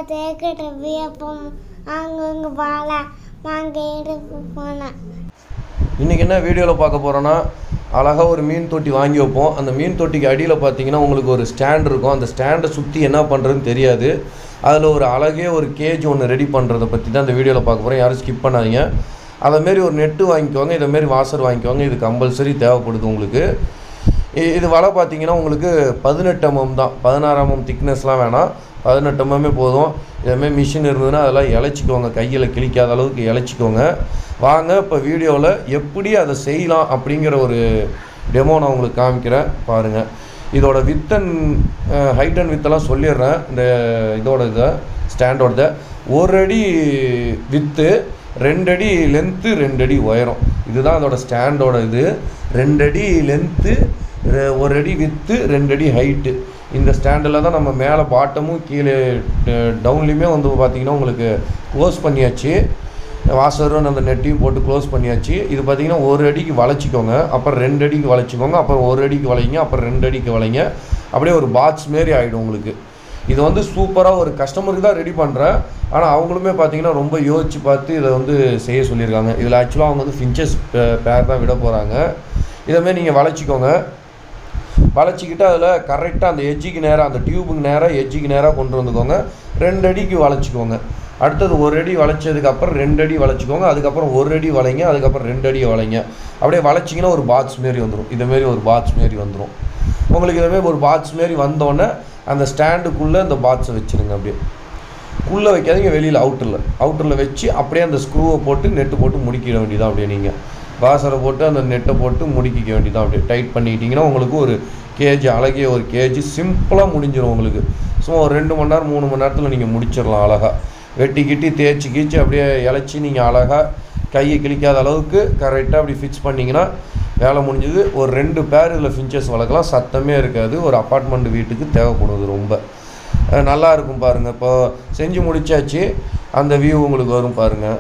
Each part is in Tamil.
தேக்கிட்ட வியப்பம் அங்கங்க வாழ வாங்க எடுப்பு போனேன் இன்றைக்கி என்ன வீடியோவில் பார்க்க போகிறோன்னா அழகாக ஒரு மீன் தொட்டி வாங்கி வைப்போம் அந்த மீன் தொட்டிக்கு அடியில் பார்த்தீங்கன்னா உங்களுக்கு ஒரு ஸ்டாண்ட் இருக்கும் அந்த ஸ்டாண்டை சுற்றி என்ன பண்ணுறதுன்னு தெரியாது அதில் ஒரு அழகே ஒரு கேஜ் ஒன்று ரெடி பண்ணுறதை பற்றி தான் இந்த வீடியோவில் பார்க்க போகிறோம் யாரும் ஸ்கிப் பண்ணாதீங்க அதேமாரி ஒரு நெட்டு வாங்கிக்கோங்க இதேமாரி வாசர் வாங்கிக்கோங்க இது கம்பல்சரி தேவைப்படுது உங்களுக்கு இ- இது வலை பார்த்தீங்கன்னா உங்களுக்கு பதினெட்டு எம்எம் தான் பதினாறு எம்எம் திக்னஸ்லாம் வேணாம் பதினெட்டு எம்எம்மே போதும் இதேமாதிரி மிஷின் இருந்ததுன்னா அதெல்லாம் இழைச்சிக்கோங்க கையில் கிழிக்காத அளவுக்கு இழைச்சிக்கோங்க வாங்க இப்போ வீடியோவில் எப்படி அதை செய்யலாம் அப்படிங்கிற ஒரு டெமோ நான் உங்களுக்கு காமிக்கிறேன் பாருங்கள் இதோட வித் அண்ட் ஹைட் அண்ட் வித்தெல்லாம் சொல்லிடுறேன் இந்த இதோட இதை ஸ்டாண்டோட இதை ஒரு அடி வித்து ரெண்டு அடி லென்த்து ரெண்டு அடி உயரம் இதுதான் அதோட ஸ்டாண்டோட இது ரெண்டு அடி லென்த்து ஒரு அடி வித்து ரெண்டு அடி ஹைட்டு இந்த ஸ்டாண்டில் தான் நம்ம மேலே பாட்டமும் கீழே டவுன்லேயுமே வந்து பார்த்திங்கன்னா உங்களுக்கு க்ளோஸ் பண்ணியாச்சு வாசரும் அந்த நெட்டையும் போட்டு க்ளோஸ் பண்ணியாச்சு இது பார்த்தீங்கன்னா ஒரு அடிக்கு வளைச்சிக்கோங்க அப்புறம் ரெண்டு அடிக்கு வளைச்சிக்கோங்க அப்புறம் ஒரு அடிக்கு வளைங்க அப்புறம் ரெண்டு அடிக்கு வளைங்க அப்படியே ஒரு பாக்ஸ் மாரி ஆகிடும் உங்களுக்கு இது வந்து சூப்பராக ஒரு கஸ்டமருக்கு தான் ரெடி பண்ணுறேன் ஆனால் அவங்களுமே பார்த்தீங்கன்னா ரொம்ப யோசித்து பார்த்து இதை வந்து செய்ய சொல்லியிருக்காங்க இதில் ஆக்சுவலாக அவங்க வந்து ஃபின்ச்சஸ் பேர் தான் விட போகிறாங்க இதேமாரி நீங்கள் வளைச்சிக்கோங்க வளைச்சிக்கிட்டு அதில் கரெக்டாக அந்த எஜ்ஜிக்கு நேராக அந்த டியூபுக்கு நேராக எஜ்ஜிக்கு நேராக கொண்டு வந்துக்கோங்க ரெண்டு அடிக்கு வளைச்சிக்கோங்க அடுத்தது ஒரு அடி வளைச்சதுக்கு அப்புறம் ரெண்டு அடி வளைச்சிக்கோங்க அதுக்கப்புறம் ஒரு அடி வளைங்க அதுக்கப்புறம் ரெண்டு அடி வளைங்க அப்படியே வளைச்சிங்கன்னா ஒரு பாக்ஸ் மாரி வந்துடும் இதுமாரி ஒரு பாக்ஸ் மாரி வந்துடும் உங்களுக்கு இதுமாரி ஒரு பாக்ஸ் மாரி வந்தோடனே அந்த ஸ்டாண்டுக்குள்ளே அந்த பாக்ஸை வச்சுருங்க அப்படியே உள்ளே வைக்காதீங்க வெளியில் அவுட்டரில் அவுட்டரில் வச்சு அப்படியே அந்த ஸ்க்ரூவை போட்டு நெட்டு போட்டு முடிக்கிட வேண்டியதான் அப்படியே நீங்கள் வாசரை போட்டு அந்த நெட்டை போட்டு முடிக்கிக்க வேண்டியதான் அப்படியே டைட் பண்ணிக்கிட்டிங்கன்னா உங்களுக்கு ஒரு கேஜி அழகிய ஒரு கேஜி சிம்பிளாக முடிஞ்சிடும் உங்களுக்கு சும்மா ஒரு ரெண்டு மணி நேரம் மூணு மணி நேரத்தில் நீங்கள் முடிச்சிடலாம் அழகாக வெட்டி கிட்டி தேய்ச்சி கீச்சு அப்படியே இழைச்சி நீங்கள் அழகாக கையை கிழிக்காத அளவுக்கு கரெக்டாக அப்படி ஃபிக்ஸ் பண்ணிங்கன்னா வேலை முடிஞ்சது ஒரு ரெண்டு பேர் இதில் ஃபின்ச்சஸ் வளர்க்கலாம் சத்தமே இருக்காது ஒரு அப்பார்ட்மெண்ட் வீட்டுக்கு தேவைப்படுது ரொம்ப அஹ் நல்லா இருக்கும் பாருங்கள் இப்போ செஞ்சு முடிச்சாச்சு அந்த வியூ உங்களுக்கு வரும் பாருங்கள்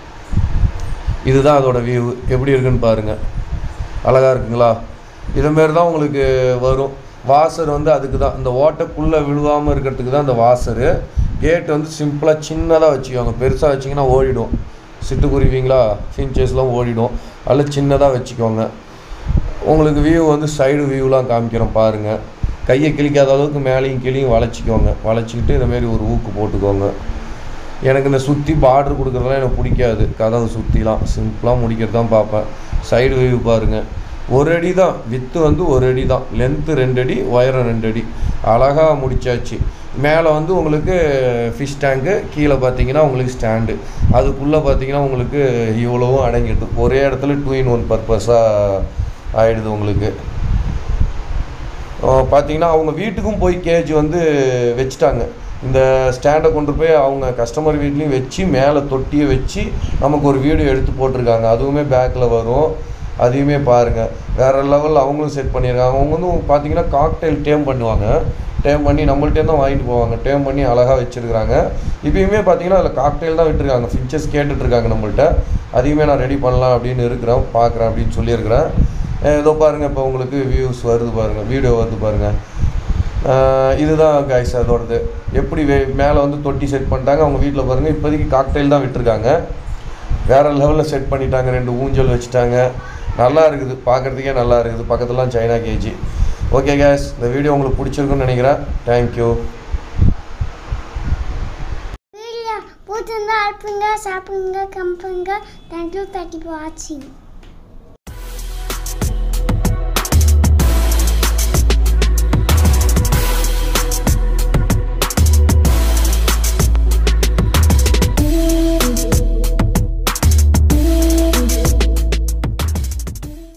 இதுதான் அதோட வியூ எப்படி இருக்குன்னு பாருங்கள் அழகாக இருக்குங்களா இதுமாரி தான் உங்களுக்கு வரும் வாசர் வந்து அதுக்கு தான் இந்த ஓட்டைக்குள்ளே விழுவாமல் இருக்கிறதுக்கு தான் இந்த வாசரு கேட் வந்து சிம்பிளாக சின்னதாக வச்சுக்கோங்க பெருசாக வச்சிங்கன்னா ஓடிடும் சிட்டுக்குருவிங்களா ஃபின்ச்சஸ்லாம் ஓடிடும் அதில் சின்னதாக வச்சுக்கோங்க உங்களுக்கு வியூ வந்து சைடு வியூலாம் காமிக்கிறோம் பாருங்கள் கையை கிழிக்காத அளவுக்கு மேலேயும் கீழேயும் வளைச்சிக்கோங்க வளைச்சிக்கிட்டு இந்தமாரி ஒரு ஊக்கு போட்டுக்கோங்க எனக்கு இந்த சுற்றி பார்டர் கொடுக்குறதுலாம் எனக்கு பிடிக்காது கதவை சுற்றிலாம் சிம்பிளாக முடிக்கிறது தான் பார்ப்பேன் சைடு வியூ பாருங்கள் ஒரு அடி தான் வித்து வந்து ஒரு அடி தான் லென்த்து ரெண்டு அடி உயரம் ரெண்டு அடி அழகாக முடிச்சாச்சு மேலே வந்து உங்களுக்கு ஃபிஷ் டேங்கு கீழே பார்த்தீங்கன்னா உங்களுக்கு ஸ்டாண்டு அதுக்குள்ளே பார்த்தீங்கன்னா உங்களுக்கு இவ்வளவும் அடங்கிடுது ஒரே இடத்துல டூ இன் ஒன் பர்பஸாக ஆயிடுது உங்களுக்கு அஹ் பார்த்தீங்கன்னா அவங்க வீட்டுக்கும் போய் கேஜ் வந்து வச்சுட்டாங்க இந்த ஸ்டாண்டை கொண்டு போய் அவங்க கஸ்டமர் வீட்லேயும் வச்சு மேலே தொட்டியை வச்சு நமக்கு ஒரு வீடியோ எடுத்து போட்டிருக்காங்க அதுவுமே பேக்கில் வரும் அதையுமே பாருங்கள் வேறு லெவலில் அவங்களும் செட் பண்ணியிருக்காங்க அவங்க வந்து பார்த்தீங்கன்னா காக்டெயில் டேம் பண்ணுவாங்க டேம் பண்ணி நம்மள்ட்டே தான் வாங்கிட்டு போவாங்க டேம் பண்ணி அழகாக வச்சுருக்காங்க இப்பயுமே பார்த்தீங்கன்னா அதில் காக்டெயில் தான் விட்டுருக்காங்க ஃபின்ச்சஸ் கேட்டுட்ருக்காங்க நம்மள்ட்ட அதையுமே நான் ரெடி பண்ணலாம் அப்படின்னு இருக்கிறேன் பார்க்குறேன் அப்படின்னு சொல்லியிருக்கிறேன் அஹ் இதோ பாருங்கள் இப்போ உங்களுக்கு வியூஸ் வருது பாருங்கள் வீடியோ வருது பாருங்கள் அஹ் இதுதான் கைஸ் அதோடது எப்படி வே மேலே வந்து தொட்டி செட் பண்ணிட்டாங்க அவங்க வீட்டில் பாருங்கள் இப்போதைக்கு காக்டெயில் தான் விட்டுருக்காங்க வேறு லெவலில் செட் பண்ணிட்டாங்க ரெண்டு ஊஞ்சல் வச்சுட்டாங்க நல்லா இருக்குது பார்க்குறதுக்கே நல்லா இருக்குது பக்கத்துலலாம் சைனா கேஜி ஓகே கேஸ் இந்த வீடியோ உங்களுக்கு பிடிச்சிருக்குன்னு நினைக்கிறேன் தேங்க்யூ வீடியோ பிடிச்சிருந்தா அனுப்புங்க சாப்பிடுங்க கம்புங்க தேங்க்யூ தேங்க்யூ ஃபார் வாட்சிங்